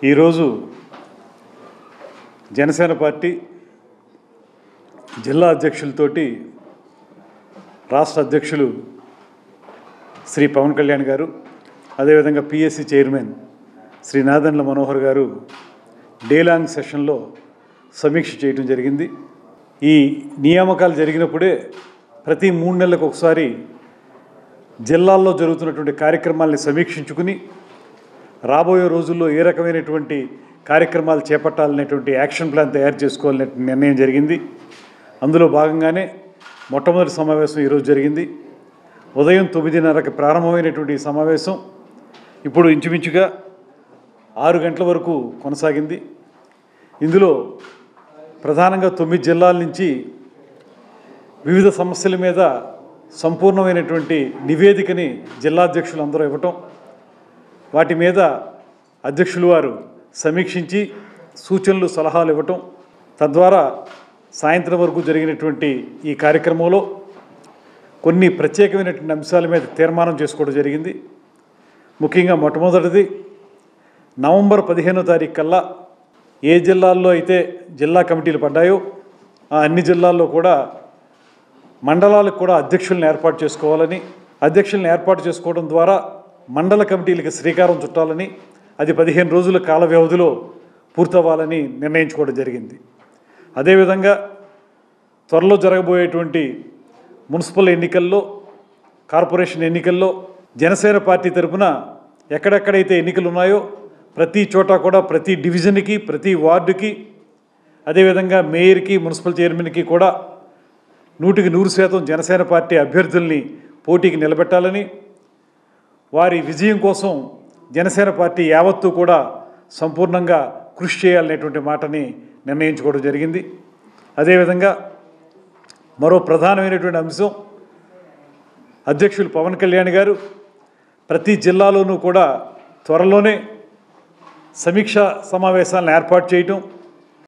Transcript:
ఈరోజు జనసేన పార్టీ జిల్లా అధ్యక్షులతోటి రాష్ట్ర అధ్యక్షులు శ్రీ పవన్ కళ్యాణ్ గారు అదేవిధంగా PSC chairman Shri Nadendla Manohar garu daylong సెషన్లో సమీక్ష చేయడం జరిగింది ఈ నియామకాలు జరిగినప్పుడే ప్రతి మూడు నెలలకు ఒకసారి జిల్లాల్లో జరుగుతున్నటువంటి కార్యక్రమాల్ని సమీక్షించుకుని రాబోయే రోజుల్లో ఏ రకమైనటువంటి కార్యక్రమాలు చేపట్టాలనేటువంటి యాక్షన్ ప్లాన్ తయారు చేసుకోవాలనే నిర్ణయం జరిగింది అందులో భాగంగానే మొట్టమొదటి సమావేశం ఈరోజు జరిగింది ఉదయం తొమ్మిదిన్నరకి ప్రారంభమైనటువంటి ఈ సమావేశం ఇప్పుడు ఇంచుమించుగా ఆరు గంటల వరకు కొనసాగింది ఇందులో ప్రధానంగా తొమ్మిది జిల్లాల నుంచి వివిధ సమస్యల మీద సంపూర్ణమైనటువంటి నివేదికని జిల్లా అధ్యక్షులు అందరూ ఇవ్వటం వాటి మీద అధ్యక్షులు వారు సమీక్షించి సూచనలు సలహాలు ఇవ్వటం తద్వారా సాయంత్రం వరకు జరిగినటువంటి ఈ కార్యక్రమంలో కొన్ని ప్రత్యేకమైనటువంటి అంశాల మీద తీర్మానం చేసుకోవడం జరిగింది ముఖ్యంగా మొట్టమొదటిది నవంబర్ పదిహేనో తారీఖు కల్లా ఏ జిల్లాల్లో అయితే జిల్లా కమిటీలు పడ్డాయో ఆ అన్ని జిల్లాల్లో కూడా మండలాలకు కూడా అధ్యక్షులను ఏర్పాటు చేసుకోవాలని అధ్యక్షులను ఏర్పాటు చేసుకోవడం ద్వారా మండల కమిటీలకు శ్రీకారం చుట్టాలని అది పదిహేను రోజుల కాల వ్యవధిలో పూర్తవ్వాలని నిర్ణయించుకోవడం జరిగింది అదేవిధంగా త్వరలో జరగబోయేటువంటి మున్సిపల్ ఎన్నికల్లో కార్పొరేషన్ ఎన్నికల్లో జనసేన పార్టీ తరపున ఎక్కడెక్కడైతే ఎన్నికలు ఉన్నాయో ప్రతి చోట కూడా ప్రతి డివిజన్కి ప్రతి వార్డుకి అదేవిధంగా మేయర్కి మున్సిపల్ చైర్మన్కి కూడా నూటికి నూరు శాతం జనసేన పార్టీ అభ్యర్థుల్ని పోటీకి నిలబెట్టాలని వారి విజయం కోసం జనసేన పార్టీ యావత్తు కూడా సంపూర్ణంగా కృషి చేయాలనేటువంటి మాటని నిర్ణయించుకోవడం జరిగింది అదేవిధంగా మరో ప్రధానమైనటువంటి అంశం అధ్యక్షులు పవన్ కళ్యాణ్ గారు ప్రతి జిల్లాలోనూ కూడా త్వరలోనే సమీక్ష సమావేశాలను ఏర్పాటు చేయటం